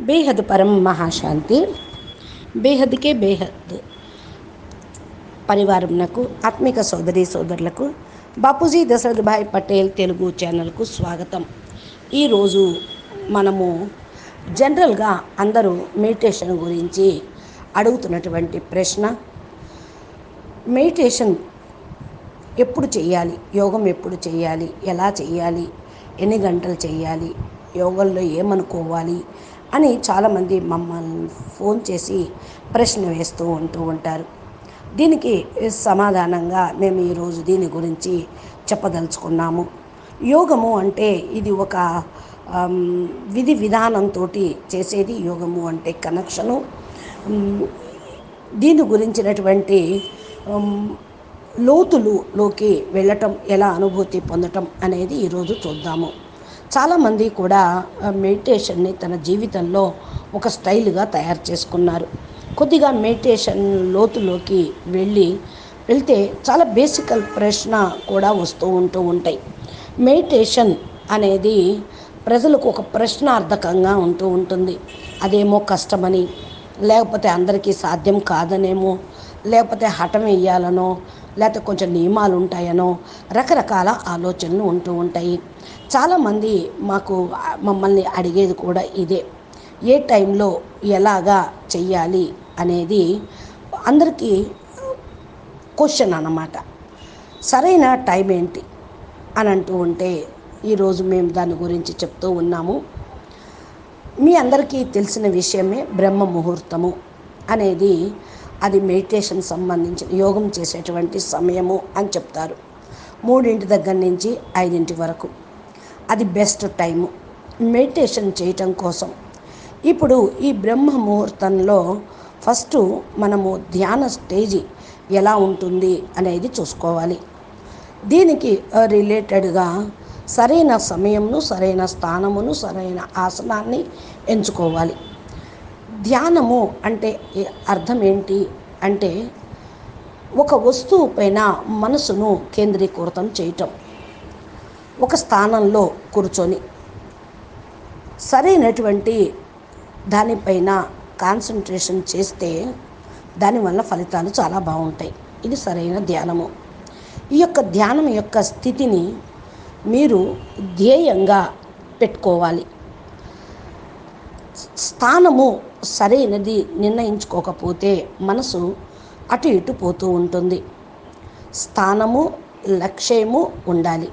బేహద్ పరం మహాశాంతి బేహద్కే బేహద్ పరివారంనకు ఆత్మిక సోదరి సోదరులకు బాపూజీ దశరథ్ భాయ్ పటేల్ తెలుగు ఛానల్కు స్వాగతం ఈరోజు మనము జనరల్గా అందరూ మెడిటేషన్ గురించి అడుగుతున్నటువంటి ప్రశ్న మెడిటేషన్ ఎప్పుడు చేయాలి యోగం ఎప్పుడు చేయాలి ఎలా చేయాలి ఎన్ని గంటలు చేయాలి యోగంలో ఏమనుకోవాలి అని చాలామంది మమ్మల్ని ఫోన్ చేసి ప్రశ్న వేస్తూ ఉంటూ ఉంటారు దీనికి సమాధానంగా మేము ఈరోజు దీని గురించి చెప్పదలుచుకున్నాము యోగము అంటే ఇది ఒక ఆమ్, విధి విధానంతో చేసేది యోగము అంటే కనెక్షను ఉమ్, దీని గురించినటువంటి ఉమ్, లోతులులోకి వెళ్ళటం ఎలా అనుభూతి పొందటం అనేది ఈరోజు చూద్దాము చాలామంది కూడా ఆ, మెడిటేషన్ని తన జీవితంలో ఒక స్టైల్గా తయారు చేసుకున్నారు కొద్దిగా మెడిటేషన్ లోతులోకి వెళ్ళి వెళ్తే చాలా బేసికల్ ప్రశ్న కూడా వస్తూ ఉంటూ ఉంటాయి మెడిటేషన్ అనేది ప్రజలకు ఒక ప్రశ్నార్థకంగా ఉంటూ ఉంటుంది అదేమో కష్టమని లేకపోతే అందరికీ సాధ్యం కాదనేమో లేకపోతే హఠం వేయాలనో లేకపోతే కొంచెం నియమాలు ఉంటాయనో రకరకాల ఆలోచనలు ఉంటూ ఉంటాయి చాలామంది మాకు ఆ, మమ్మల్ని అడిగేది కూడా ఇదే ఏ టైంలో ఎలాగా చెయ్యాలి అనేది అందరికీ క్వశ్చన్ అన్నమాట సరైన టైం ఏంటి అని అంటూ ఉంటే ఈరోజు మేము దాని గురించి చెప్తూ ఉన్నాము మీ అందరికీ తెలిసిన విషయమే బ్రహ్మ ముహూర్తము అనేది అది మెడిటేషన్ సంబంధించిన యోగం చేసేటువంటి సమయము అని చెప్తారు మూడింటి దగ్గర నుంచి ఐదింటి వరకు అది బెస్ట్ టైము మెడిటేషన్ చేయటం కోసం ఇప్పుడు ఈ బ్రహ్మ ముహూర్తంలో ఫస్ట్ మనము ధ్యాన స్టేజి ఎలా ఉంటుంది అనేది చూసుకోవాలి దీనికి రిలేటెడ్గా సరైన సమయంను సరైన స్థానమును సరైన ఆసనాన్ని ఎంచుకోవాలి ధ్యానము అంటే ఏ- అర్థం ఏంటి అంటే ఒక వస్తువు పైన మనసును కేంద్రీకృతం చేయటం ఒక స్థానంలో కూర్చొని సరైనటువంటి దానిపైన కాన్సన్ట్రేషన్ చేస్తే దానివల్ల ఫలితాలు చాలా బాగుంటాయి ఇది సరైన ధ్యానము ఈ యొక్క ధ్యానం యొక్క స్థితిని మీరు ధ్యేయంగా పెట్టుకోవాలి స్థానము సరైనది నిర్ణయించుకోకపోతే మనసు అటు ఇటు పోతూ ఉంటుంది స్థానము లక్ష్యము ఉండాలి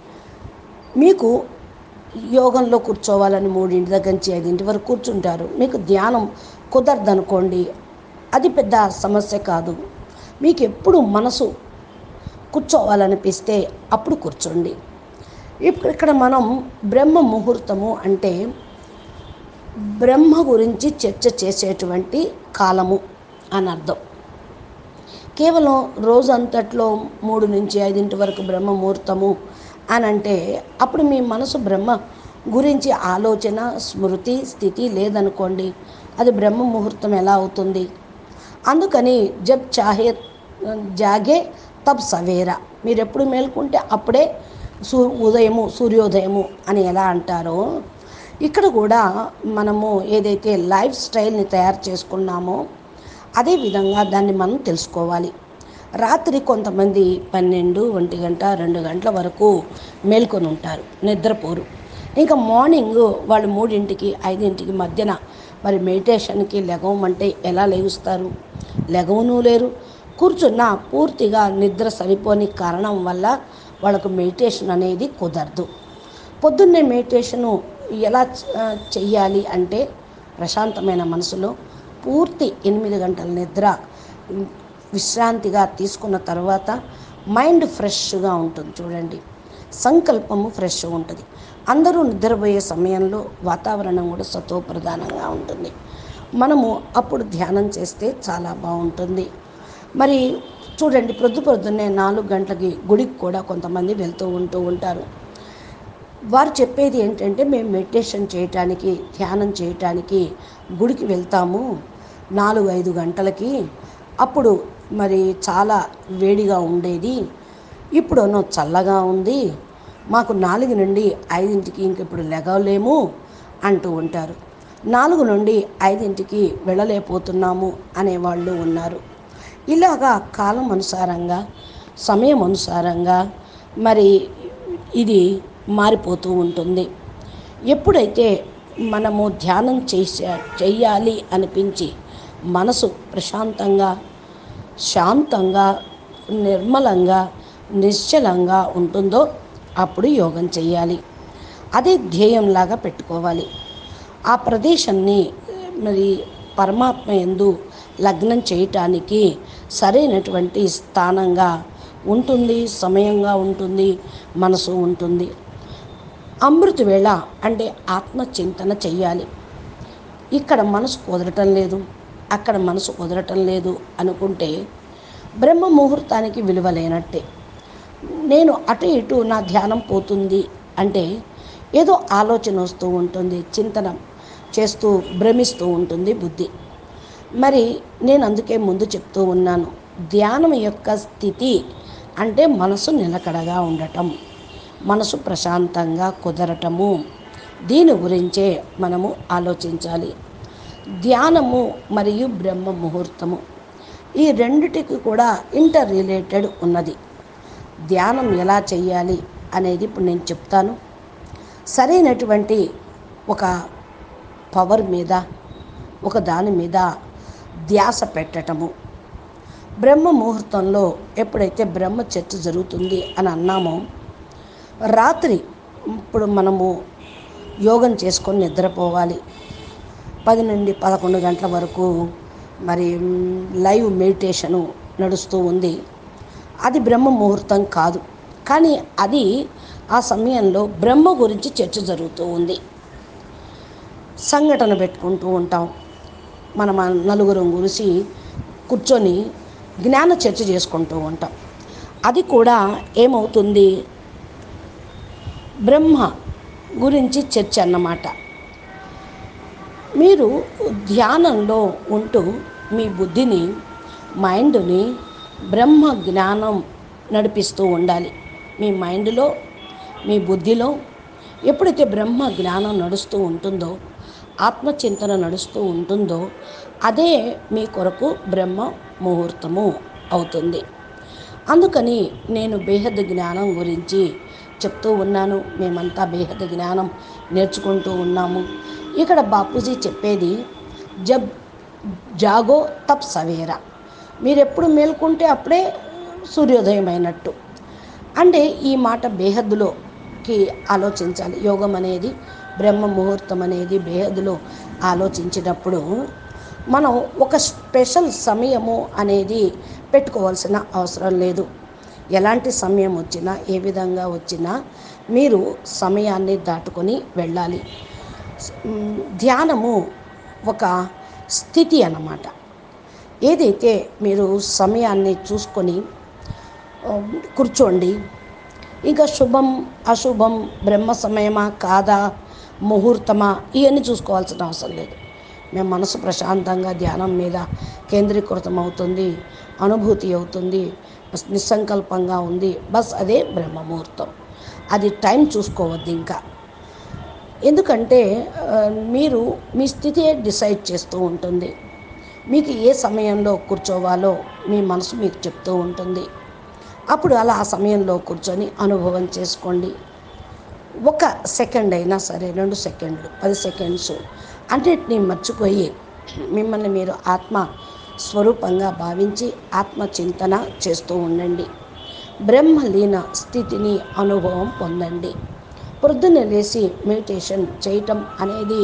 మీకు యోగంలో కూర్చోవాలని మూడింటి దగ్గర నుంచి ఐదింటి వరకు కూర్చుంటారు మీకు ధ్యానం కుదరదనుకోండి అది పెద్ద సమస్య కాదు మీకు ఎప్పుడు మనసు కూర్చోవాలనిపిస్తే అప్పుడు కూర్చోండి ఇప్పుడు ఇక్కడ మనం బ్రహ్మ ముహూర్తము అంటే బ్రహ్మ గురించి చర్చ చేసేటువంటి కాలము అని అర్థం కేవలం రోజంతట్లో మూడు నుంచి ఐదింటి వరకు బ్రహ్మ ముహూర్తము అని అంటే అప్పుడు మీ మనసు బ్రహ్మ గురించి ఆలోచన స్మృతి స్థితి లేదనుకోండి అది బ్రహ్మ ముహూర్తం ఎలా అవుతుంది అందుకని జబ్ చాహే జాగే తబ్ సవేరా మీరు ఎప్పుడు మేల్కుంటే అప్పుడే సూ ఉదయము సూర్యోదయము అని ఎలా అంటారో ఇక్కడ కూడా మనము ఏదైతే లైఫ్ స్టైల్ని తయారు చేసుకున్నామో అదే విధంగా దాన్ని మనం తెలుసుకోవాలి రాత్రి కొంతమంది పన్నెండు ఒంటి గంట రెండు గంటల వరకు మేల్కొని ఉంటారు నిద్రపోరు ఇంకా మార్నింగ్ వాళ్ళు మూడింటికి ఐదింటికి మధ్యన మరి మెడిటేషన్కి లెగవమంటే ఎలా లేగుస్తారు లెగవను లేరు కూర్చున్న పూర్తిగా నిద్ర సరిపోని కారణం వల్ల వాళ్ళకు మెడిటేషన్ అనేది కుదరదు పొద్దున్నే మెడిటేషను ఎలా చ- చెయ్యాలి అంటే ప్రశాంతమైన మనసులో పూర్తి ఎనిమిది గంటల నిద్ర ఉమ్, విశ్రాంతిగా తీసుకున్న తర్వాత మైండ్ ఫ్రెష్గా ఉంటుంది చూడండి సంకల్పము ఫ్రెష్గా ఉంటుంది అందరూ నిద్రపోయే సమయంలో వాతావరణం కూడా సతోప్రధానంగా ఉంటుంది మనము అప్పుడు ధ్యానం చేస్తే చాలా బాగుంటుంది మరి చూడండి ప్రొద్దు ప్రొద్దున్నే నాలుగు గంటలకి గుడికి కూడా కొంతమంది వెళ్తూ ఉంటూ ఉంటారు వారు చెప్పేది ఏంటంటే మేము మెడిటేషన్ చేయటానికి ధ్యానం చేయటానికి గుడికి వెళ్తాము నాలుగు ఐదు గంటలకి అప్పుడు మరి చాలా వేడిగా ఉండేది ఇప్పుడునో చల్లగా ఉంది మాకు నాలుగు నుండి ఐదింటికి ఇంక ఇప్పుడు లెగవలేము అంటూ ఉంటారు నాలుగు నుండి ఐదింటికి వెళ్ళలేకపోతున్నాము అనేవాళ్ళు ఉన్నారు ఇలాగా కాలం అనుసారంగా సమయం అనుసారంగా మరి ఇది మారిపోతూ ఉంటుంది ఎప్పుడైతే మనము ధ్యానం చేసే చెయ్యాలి అనిపించి మనసు ప్రశాంతంగా శాంతంగా నిర్మలంగా నిశ్చలంగా ఉంటుందో అప్పుడు యోగం చేయాలి అదే ధ్యేయంలాగా పెట్టుకోవాలి ఆ ప్రదేశాన్ని మరి పరమాత్మ ఎందు లగ్నం చేయటానికి సరైనటువంటి స్థానంగా ఉంటుంది సమయంగా ఉంటుంది మనసు ఉంటుంది అమృత వేళ అంటే ఆత్మ చింతన చెయ్యాలి ఇక్కడ మనసు కుదరటం లేదు అక్కడ మనసు కుదరటం లేదు అనుకుంటే బ్రహ్మ ముహూర్తానికి విలువ లేనట్టే నేను అటు ఇటు నా ధ్యానం పోతుంది అంటే ఏదో ఆలోచన వస్తూ ఉంటుంది చింతన చేస్తూ భ్రమిస్తూ ఉంటుంది బుద్ధి మరి నేను అందుకే ముందు చెప్తూ ఉన్నాను ధ్యానం యొక్క స్థితి అంటే మనసు నిలకడగా ఉండటం మనసు ప్రశాంతంగా కుదరటము దీని గురించే మనము ఆలోచించాలి ధ్యానము మరియు బ్రహ్మ ముహూర్తము ఈ రెండిటికి కూడా ఇంటర్ రిలేటెడ్ ఉన్నది ధ్యానం ఎలా చేయాలి అనేది ఇప్పుడు నేను చెప్తాను సరైనటువంటి ఒక పవర్ మీద ఒక దాని మీద ధ్యాస పెట్టటము బ్రహ్మ ముహూర్తంలో ఎప్పుడైతే బ్రహ్మ చర్చ జరుగుతుంది అని అన్నామో రాత్రి ఇప్పుడు మనము యోగం చేసుకొని నిద్రపోవాలి పది నుండి పదకొండు గంటల వరకు మరి లైవ్ మెడిటేషను నడుస్తూ ఉంది అది బ్రహ్మ ముహూర్తం కాదు కానీ అది ఆ సమయంలో బ్రహ్మ గురించి చర్చ జరుగుతూ ఉంది సంఘటన పెట్టుకుంటూ ఉంటాం మనం ఆ నలుగురం గురిసి కూర్చొని జ్ఞాన చర్చ చేసుకుంటూ ఉంటాం అది కూడా ఏమవుతుంది బ్రహ్మ గురించి చర్చ అన్నమాట మీరు ధ్యానంలో ఉంటూ మీ బుద్ధిని మైండ్ని బ్రహ్మ జ్ఞానం నడిపిస్తూ ఉండాలి మీ మైండ్లో మీ బుద్ధిలో ఎప్పుడైతే బ్రహ్మ జ్ఞానం నడుస్తూ ఉంటుందో ఆత్మచింతన నడుస్తూ ఉంటుందో అదే మీ కొరకు బ్రహ్మ ముహూర్తము అవుతుంది అందుకని నేను బేహద్ జ్ఞానం గురించి చెప్తూ ఉన్నాను మేమంతా బేహద్ జ్ఞానం నేర్చుకుంటూ ఉన్నాము ఇక్కడ బాపూజీ చెప్పేది జబ్ జాగో తప్ సవేరా మీరు ఎప్పుడు మేల్కుంటే అప్పుడే సూర్యోదయం అయినట్టు అంటే ఈ మాట బేహద్దులోకి ఆలోచించాలి యోగం అనేది బ్రహ్మ ముహూర్తం అనేది బేహద్దులో ఆలోచించినప్పుడు మనం ఒక స్పెషల్ సమయము అనేది పెట్టుకోవాల్సిన అవసరం లేదు ఎలాంటి సమయం వచ్చినా ఏ విధంగా వచ్చినా మీరు సమయాన్ని దాటుకొని వెళ్ళాలి మ్, ధ్యానము ఒక స్థితి అన్నమాట ఏదైతే మీరు సమయాన్ని చూసుకొని ఆ, కూర్చోండి ఇంకా శుభం అశుభం బ్రహ్మ సమయమా కాదా ముహూర్తమా ఇవన్నీ చూసుకోవాల్సిన అవసరం లేదు మేము మనసు ప్రశాంతంగా ధ్యానం మీద కేంద్రీకృతం అవుతుంది అనుభూతి అవుతుంది బస్ నిస్సంకల్పంగా ఉంది బస్ అదే బ్రహ్మ ముహూర్తం అది టైం చూసుకోవద్దు ఇంకా ఎందుకంటే ఆ, మీరు మీ స్థితే డిసైడ్ చేస్తూ ఉంటుంది మీకు ఏ సమయంలో కూర్చోవాలో మీ మనసు మీకు చెప్తూ ఉంటుంది అప్పుడు అలా ఆ సమయంలో కూర్చొని అనుభవం చేసుకోండి ఒక సెకండ్ అయినా సరే రెండు సెకండ్లు పది సెకండ్స్ అన్నిటినీ మర్చిపోయి మిమ్మల్ని మీరు ఆత్మ స్వరూపంగా భావించి ఆత్మ చింతన చేస్తూ ఉండండి బ్రహ్మలీన స్థితిని అనుభవం పొందండి పొద్దున్న లేచి మెడిటేషన్ చేయటం అనేది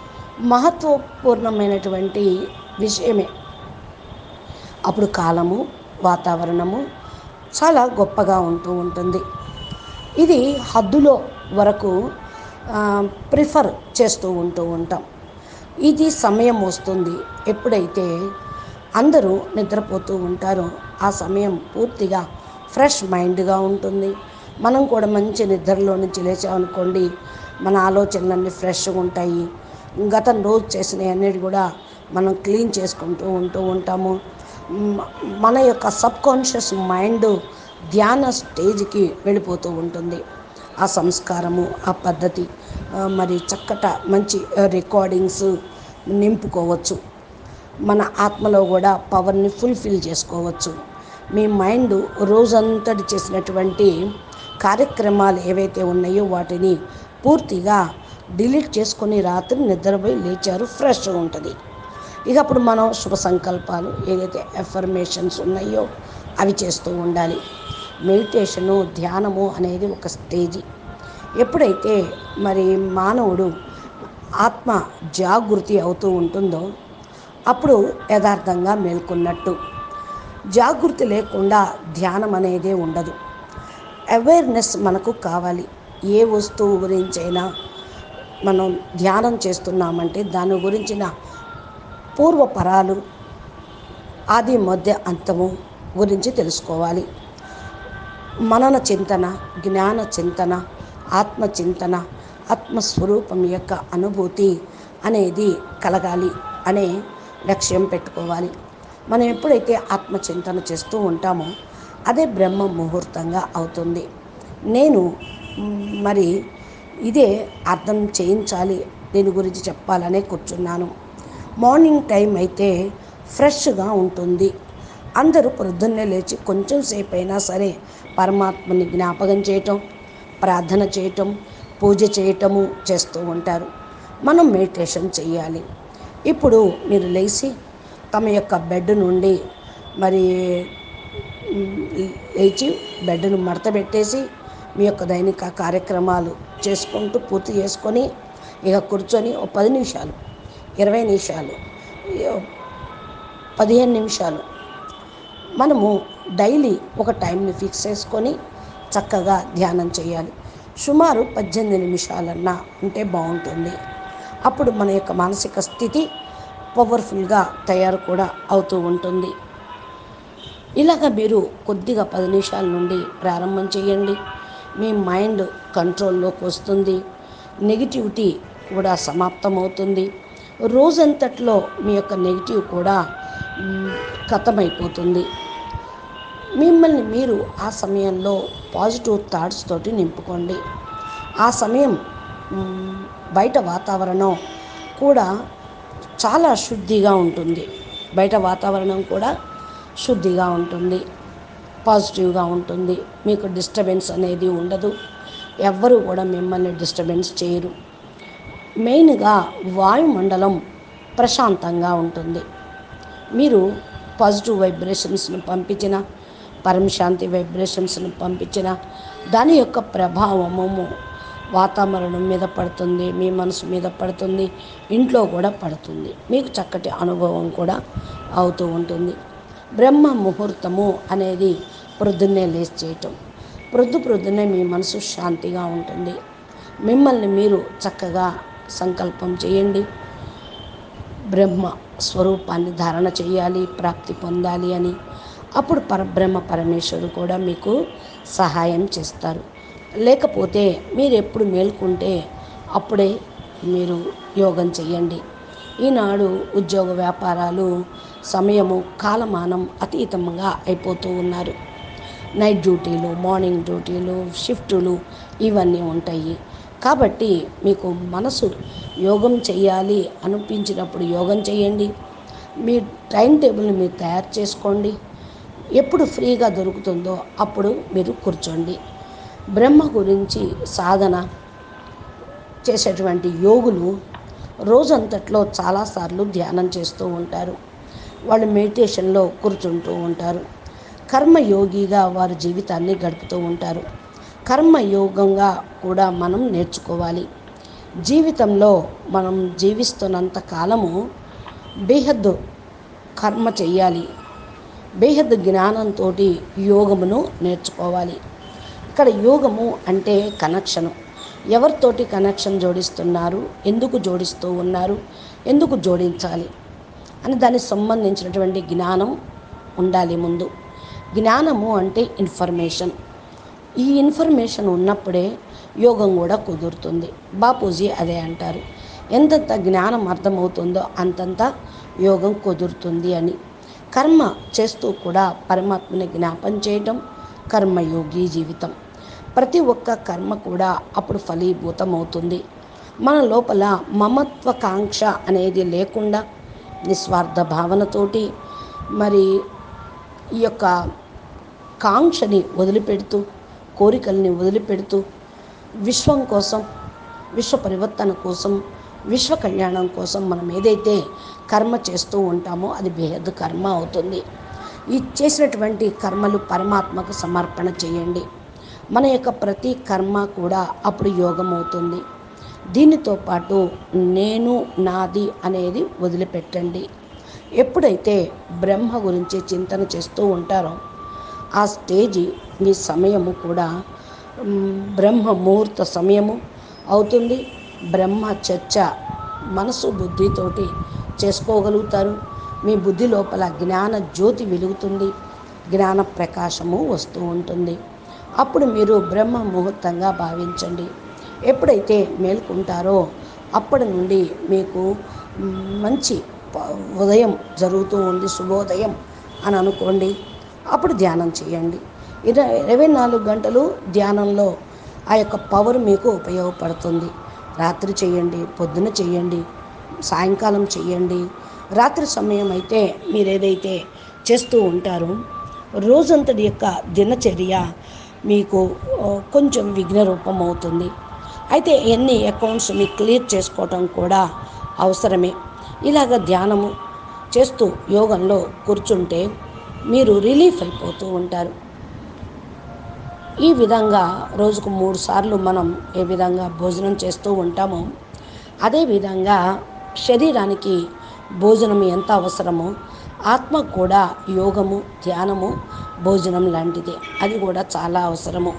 మహత్వపూర్ణమైనటువంటి విషయమే అప్పుడు కాలము వాతావరణము చాలా గొప్పగా ఉంటూ ఉంటుంది ఇది హద్దులో వరకు ప్రిఫర్ చేస్తూ ఉంటూ ఉంటాం ఇది సమయం వస్తుంది ఎప్పుడైతే అందరూ నిద్రపోతూ ఉంటారో ఆ సమయం పూర్తిగా ఫ్రెష్ మైండ్గా ఉంటుంది మనం కూడా మంచి నిద్రలో నుంచి లేచామనుకోండి మన ఆలోచనలన్నీ ఫ్రెష్గా ఉంటాయి గతం రోజు చేసినవి అన్నిటి కూడా మనం క్లీన్ చేసుకుంటూ ఉంటూ ఉంటాము మ- మన యొక్క సబ్ కాన్షియస్ మైండ్ ధ్యాన స్టేజ్కి వెళ్ళిపోతూ ఉంటుంది ఆ సంస్కారము ఆ పద్ధతి ఆ, మరి చక్కట మంచి రికార్డింగ్స్ నింపుకోవచ్చు మన ఆత్మలో కూడా పవర్ని ఫుల్ఫిల్ చేసుకోవచ్చు మీ మైండ్ రోజంతటి చేసినటువంటి కార్యక్రమాలు ఏవైతే ఉన్నాయో వాటిని పూర్తిగా డిలీట్ చేసుకొని రాత్రి నిద్రపోయి లేచారు ఫ్రెష్గా ఉంటుంది ఇక అప్పుడు మనం శుభ సంకల్పాలు ఏదైతే ఎఫర్మేషన్స్ ఉన్నాయో అవి చేస్తూ ఉండాలి మెడిటేషను ధ్యానము అనేది ఒక స్టేజీ ఎప్పుడైతే మరి మానవుడు ఆత్మ జాగృతి అవుతూ ఉంటుందో అప్పుడు యథార్థంగా మేల్కొన్నట్టు జాగృతి లేకుండా ధ్యానం అనేదే ఉండదు అవేర్నెస్ మనకు కావాలి ఏ వస్తువు గురించైనా మనం ధ్యానం చేస్తున్నామంటే దాని గురించిన పూర్వపరాలు ఆది మధ్య అంతము గురించి తెలుసుకోవాలి మనన చింతన జ్ఞాన చింతన ఆత్మ చింతన ఆత్మస్వరూపం యొక్క అనుభూతి అనేది కలగాలి అనే లక్ష్యం పెట్టుకోవాలి మనం ఎప్పుడైతే ఆత్మచింతన చేస్తూ ఉంటామో అదే బ్రహ్మ ముహూర్తంగా అవుతుంది నేను మ్, మరి ఇదే అర్థం చేయించాలి దీని గురించి చెప్పాలనే కూర్చున్నాను మార్నింగ్ టైం అయితే ఫ్రెష్గా ఉంటుంది అందరూ పొద్దున్నే లేచి కొంచెం సేపు అయినా సరే పరమాత్మని జ్ఞాపకం చేయటం ప్రార్థన చేయటం పూజ చేయటము చేస్తూ ఉంటారు మనం మెడిటేషన్ చేయాలి ఇప్పుడు మీరు లేచి తమ యొక్క బెడ్ నుండి మరి మ్, లేచి బెడ్ను మడత పెట్టేసి మీ యొక్క దైనిక కార్యక్రమాలు చేసుకుంటూ పూర్తి చేసుకొని ఇక కూర్చొని ఒక పది నిమిషాలు ఇరవై నిమిషాలు ఏ- పదిహేను నిమిషాలు మనము డైలీ ఒక టైంని ఫిక్స్ చేసుకొని చక్కగా ధ్యానం చేయాలి సుమారు పద్దెనిమిది నిమిషాలన్నా ఉంటే బాగుంటుంది అప్పుడు మన యొక్క మానసిక స్థితి పవర్ఫుల్గా తయారు కూడా అవుతూ ఉంటుంది ఇలాగ మీరు కొద్దిగా పది నిమిషాల నుండి ప్రారంభం చేయండి మీ మైండ్ కంట్రోల్లోకి వస్తుంది నెగిటివిటీ కూడా సమాప్తమవుతుంది రోజంతట్లో మీ యొక్క నెగిటివ్ కూడా మ్, ఖతమైపోతుంది మిమ్మల్ని మీరు ఆ సమయంలో పాజిటివ్ థాట్స్ తోటి నింపుకోండి ఆ సమయం మ్, బయట వాతావరణం కూడా చాలా శుద్ధిగా ఉంటుంది బయట వాతావరణం కూడా శుద్ధిగా ఉంటుంది పాజిటివ్గా ఉంటుంది మీకు డిస్టర్బెన్స్ అనేది ఉండదు ఎవ్వరు కూడా మిమ్మల్ని డిస్టర్బెన్స్ చేయరు మెయిన్గా వాయుమండలం ప్రశాంతంగా ఉంటుంది మీరు పాజిటివ్ వైబ్రేషన్స్ను పంపించిన పరమశాంతి వైబ్రేషన్స్ను పంపించిన దాని యొక్క ప్రభావము వాతావరణం మీద పడుతుంది మీ మనసు మీద పడుతుంది ఇంట్లో కూడా పడుతుంది మీకు చక్కటి అనుభవం కూడా అవుతూ ఉంటుంది బ్రహ్మ ముహూర్తము అనేది ప్రొద్దున్నే లేచి చేయటం ప్రొద్దు ప్రొద్దున్నే మీ మనసు శాంతిగా ఉంటుంది మిమ్మల్ని మీరు చక్కగా సంకల్పం చేయండి బ్రహ్మ స్వరూపాన్ని ధారణ చేయాలి ప్రాప్తి పొందాలి అని అప్పుడు పరబ్రహ్మ పరమేశ్వరుడు కూడా మీకు సహాయం చేస్తారు లేకపోతే మీరు ఎప్పుడు మేల్కుంటే అప్పుడే మీరు యోగం చేయండి ఈనాడు ఉద్యోగ వ్యాపారాలు సమయము కాలమానం అతీతంగా అయిపోతూ ఉన్నారు నైట్ డ్యూటీలు మార్నింగ్ డ్యూటీలు షిఫ్టులు ఇవన్నీ ఉంటాయి కాబట్టి మీకు మనసు యోగం చేయాలి అనిపించినప్పుడు యోగం చేయండి మీ టైం టేబుల్ని మీరు తయారు చేసుకోండి ఎప్పుడు ఫ్రీగా దొరుకుతుందో అప్పుడు మీరు కూర్చోండి బ్రహ్మ గురించి సాధన చేసేటువంటి యోగులు రోజంతట్లో చాలాసార్లు ధ్యానం చేస్తూ ఉంటారు వాళ్ళు మెడిటేషన్లో కూర్చుంటూ ఉంటారు కర్మయోగిగా వారి జీవితాన్ని గడుపుతూ ఉంటారు కర్మయోగంగా కూడా మనం నేర్చుకోవాలి జీవితంలో మనం జీవిస్తున్నంత కాలము బేహద్దు కర్మ చెయ్యాలి బేహద్దు జ్ఞానంతో యోగమును నేర్చుకోవాలి ఇక్కడ యోగము అంటే కనెక్షను ఎవరితోటి కనెక్షన్ జోడిస్తున్నారు ఎందుకు జోడిస్తూ ఉన్నారు ఎందుకు జోడించాలి అని దానికి సంబంధించినటువంటి జ్ఞానం ఉండాలి ముందు జ్ఞానము అంటే ఇన్ఫర్మేషన్ ఈ ఇన్ఫర్మేషన్ ఉన్నప్పుడే యోగం కూడా కుదురుతుంది బాపూజీ అదే అంటారు ఎంతంత జ్ఞానం అర్థమవుతుందో అంతంత యోగం కుదురుతుంది అని కర్మ చేస్తూ కూడా పరమాత్మని జ్ఞాపం చేయటం కర్మయోగి జీవితం ప్రతి ఒక్క కర్మ కూడా అప్పుడు ఫలీభూతం అవుతుంది మన లోపల మమత్వకాంక్ష అనేది లేకుండా నిస్వార్థ భావనతోటి మరి ఈ యొక్క కాంక్షని వదిలిపెడుతూ కోరికల్ని వదిలిపెడుతూ విశ్వం కోసం విశ్వ పరివర్తన కోసం విశ్వ కళ్యాణం కోసం మనం ఏదైతే కర్మ చేస్తూ ఉంటామో అది బేహద్ కర్మ అవుతుంది ఈ చేసినటువంటి కర్మలు పరమాత్మకు సమర్పణ చేయండి మన యొక్క ప్రతి కర్మ కూడా అప్పుడు యోగం అవుతుంది దీనితో పాటు నేను నాది అనేది వదిలిపెట్టండి ఎప్పుడైతే బ్రహ్మ గురించి చింతన చేస్తూ ఉంటారో ఆ స్టేజి మీ సమయము కూడా మ్, బ్రహ్మ ముహూర్త సమయము అవుతుంది బ్రహ్మ చర్చ మనసు బుద్ధితోటి చేసుకోగలుగుతారు మీ బుద్ధి లోపల జ్ఞాన జ్యోతి వెలుగుతుంది జ్ఞాన ప్రకాశము వస్తూ ఉంటుంది అప్పుడు మీరు బ్రహ్మ ముహూర్తంగా భావించండి ఎప్పుడైతే మేల్కుంటారో అప్పటి నుండి మీకు మ్, మంచి ప- ఉదయం జరుగుతూ ఉంది శుభోదయం అని అనుకోండి అప్పుడు ధ్యానం చేయండి ఇరవై ఇరవై నాలుగు గంటలు ధ్యానంలో ఆ యొక్క పవర్ మీకు ఉపయోగపడుతుంది రాత్రి చేయండి పొద్దున చేయండి సాయంకాలం చేయండి రాత్రి సమయం అయితే మీరు ఏదైతే చేస్తూ ఉంటారో రోజంతటి యొక్క దినచర్య మీకు ఆ, కొంచెం విఘ్న రూపం అవుతుంది అయితే ఎన్ని అకౌంట్స్ మీకు క్లియర్ చేసుకోవటం కూడా అవసరమే ఇలాగ ధ్యానము చేస్తూ యోగంలో కూర్చుంటే మీరు రిలీఫ్ అయిపోతూ ఉంటారు ఈ విధంగా రోజుకు మూడు సార్లు మనం ఏ విధంగా భోజనం చేస్తూ ఉంటామో అదేవిధంగా శరీరానికి భోజనం ఎంత అవసరమో ఆత్మకు కూడా యోగము ధ్యానము భోజనం లాంటిది అది కూడా చాలా అవసరము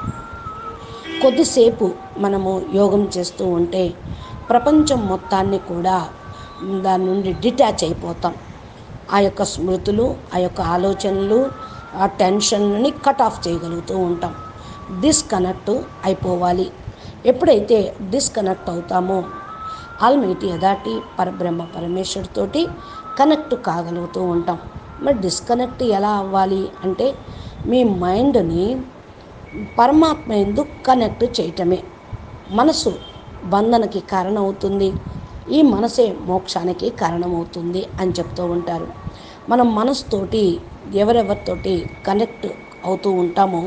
కొద్దిసేపు మనము యోగం చేస్తూ ఉంటే ప్రపంచం మొత్తాన్ని కూడా దాని నుండి డిటాచ్ అయిపోతాం ఆ యొక్క స్మృతులు ఆ యొక్క ఆలోచనలు ఆ టెన్షన్ని కట్ ఆఫ్ చేయగలుగుతూ ఉంటాం డిస్కనెక్ట్ అయిపోవాలి ఎప్పుడైతే డిస్కనెక్ట్ అవుతామో ఆల్మైటీ అదాటి పరబ్రహ్మ పరమేశ్వర్ తోటి కనెక్ట్ కాగలుగుతూ ఉంటాం మరి డిస్కనెక్ట్ ఎలా అవ్వాలి అంటే మీ మైండ్ని పరమాత్మ ఎందు కనెక్ట్ చేయటమే మనసు బంధనకి కారణమవుతుంది ఈ మనసే మోక్షానికి కారణమవుతుంది అని చెప్తూ ఉంటారు మనం మనసుతోటి ఎవరెవరితోటి కనెక్ట్ అవుతూ ఉంటామో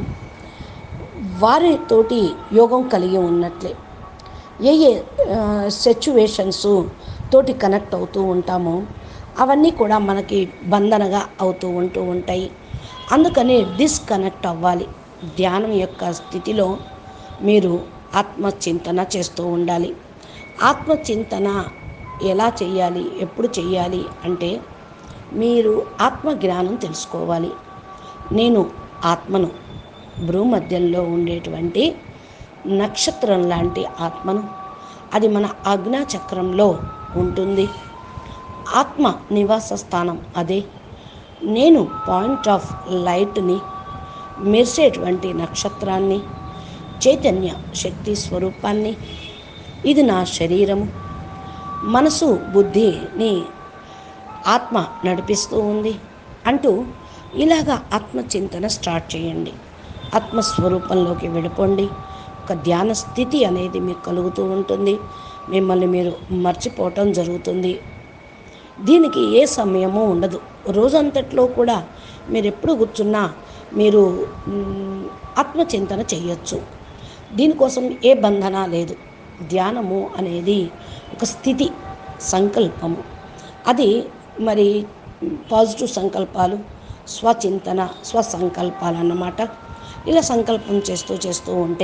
వారితోటి యోగం కలిగి ఉన్నట్లే ఏ ఏ సిచ్యువేషన్స్ తోటి కనెక్ట్ అవుతూ ఉంటామో అవన్నీ కూడా మనకి బంధనగా అవుతూ ఉంటూ ఉంటాయి అందుకని డిస్కనెక్ట్ అవ్వాలి ధ్యానం యొక్క స్థితిలో మీరు ఆత్మచింతన చేస్తూ ఉండాలి ఆత్మచింతన ఎలా చేయాలి ఎప్పుడు చేయాలి అంటే మీరు ఆత్మజ్ఞానం తెలుసుకోవాలి నేను ఆత్మను భూమధ్యంలో ఉండేటువంటి నక్షత్రం లాంటి ఆత్మను అది మన ఆజ్ఞా చక్రంలో ఉంటుంది ఆత్మ నివాస స్థానం అదే నేను పాయింట్ ఆఫ్ లైట్ని మెరిసేటువంటి నక్షత్రాన్ని చైతన్య శక్తి స్వరూపాన్ని ఇది నా శరీరము మనసు బుద్ధిని ఆత్మ నడిపిస్తూ ఉంది అంటూ ఇలాగా ఆత్మచింతన స్టార్ట్ చేయండి ఆత్మస్వరూపంలోకి వెళ్ళిపోండి ఒక ధ్యాన స్థితి అనేది మీకు కలుగుతూ ఉంటుంది మిమ్మల్ని మీరు మర్చిపోవటం జరుగుతుంది దీనికి ఏ సమయము ఉండదు రోజంతట్లో కూడా మీరు ఎప్పుడు కూర్చున్నా మీరు మ్, ఆత్మచింతన చేయొచ్చు దీనికోసం ఏ బంధన లేదు ధ్యానము అనేది ఒక స్థితి సంకల్పము అది మరి పాజిటివ్ సంకల్పాలు స్వచింతన స్వసంకల్పాలు అన్నమాట ఇలా సంకల్పం చేస్తూ చేస్తూ ఉంటే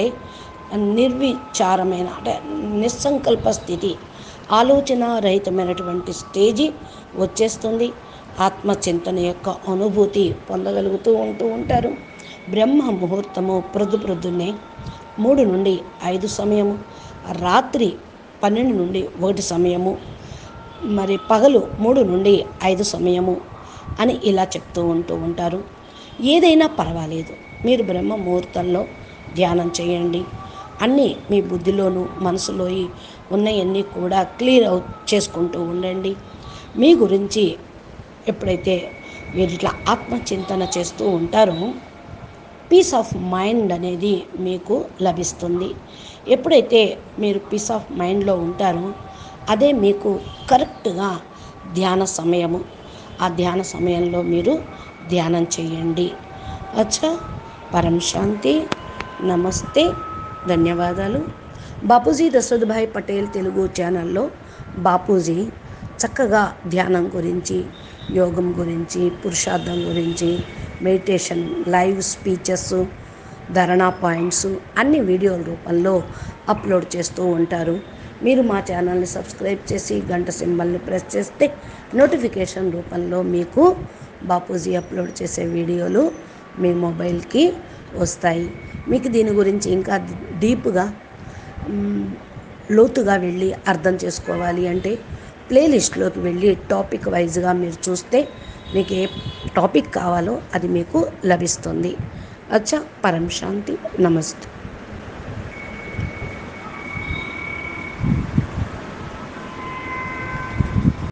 నిర్విచారమైన అంటే నిస్సంకల్ప స్థితి ఆలోచన రహితమైనటువంటి స్టేజి వచ్చేస్తుంది ఆత్మచింతన యొక్క అనుభూతి పొందగలుగుతూ ఉంటూ ఉంటారు బ్రహ్మ ముహూర్తము ప్రొద్దు ప్రొద్దున్నే మూడు నుండి ఐదు సమయము రాత్రి పన్నెండు నుండి ఒకటి సమయము మరి పగలు మూడు నుండి ఐదు సమయము అని ఇలా చెప్తూ ఉంటూ ఉంటారు ఏదైనా పర్వాలేదు మీరు బ్రహ్మ ముహూర్తంలో ధ్యానం చేయండి అన్నీ మీ బుద్ధిలోను మనసులో ఉన్నవన్నీ కూడా క్లియర్ అవుట్ చేసుకుంటూ ఉండండి మీ గురించి ఎప్పుడైతే మీరు ఇట్లా ఆత్మచింతన చేస్తూ ఉంటారో పీస్ ఆఫ్ మైండ్ అనేది మీకు లభిస్తుంది ఎప్పుడైతే మీరు పీస్ ఆఫ్ మైండ్లో ఉంటారో అదే మీకు కరెక్ట్గా ధ్యాన సమయము ఆ ధ్యాన సమయంలో మీరు ధ్యానం చేయండి అచ్చా పరం శాంతి నమస్తే ధన్యవాదాలు బాపూజీ దశరథభాయ్ పటేల్ తెలుగు ఛానల్లో బాపూజీ చక్కగా ధ్యానం గురించి యోగం గురించి పురుషార్థం గురించి మెడిటేషన్ లైవ్ స్పీచెస్ ధరణా పాయింట్స్ అన్ని వీడియోల రూపంలో అప్లోడ్ చేస్తూ ఉంటారు మీరు మా ఛానల్ని సబ్స్క్రైబ్ చేసి గంట సింబల్ని ప్రెస్ చేస్తే నోటిఫికేషన్ రూపంలో మీకు బాపూజీ అప్లోడ్ చేసే వీడియోలు మీ మొబైల్కి వస్తాయి మీకు దీని గురించి ఇంకా డీప్గా మ్, లోతుగా వెళ్ళి అర్థం చేసుకోవాలి అంటే ప్లేలిస్ట్లోకి వెళ్ళి టాపిక్ వైజ్గా మీరు చూస్తే మీకు ఏ టాపిక్ కావాలో అది మీకు లభిస్తుంది అచ్చా పరం శాంతి నమస్తే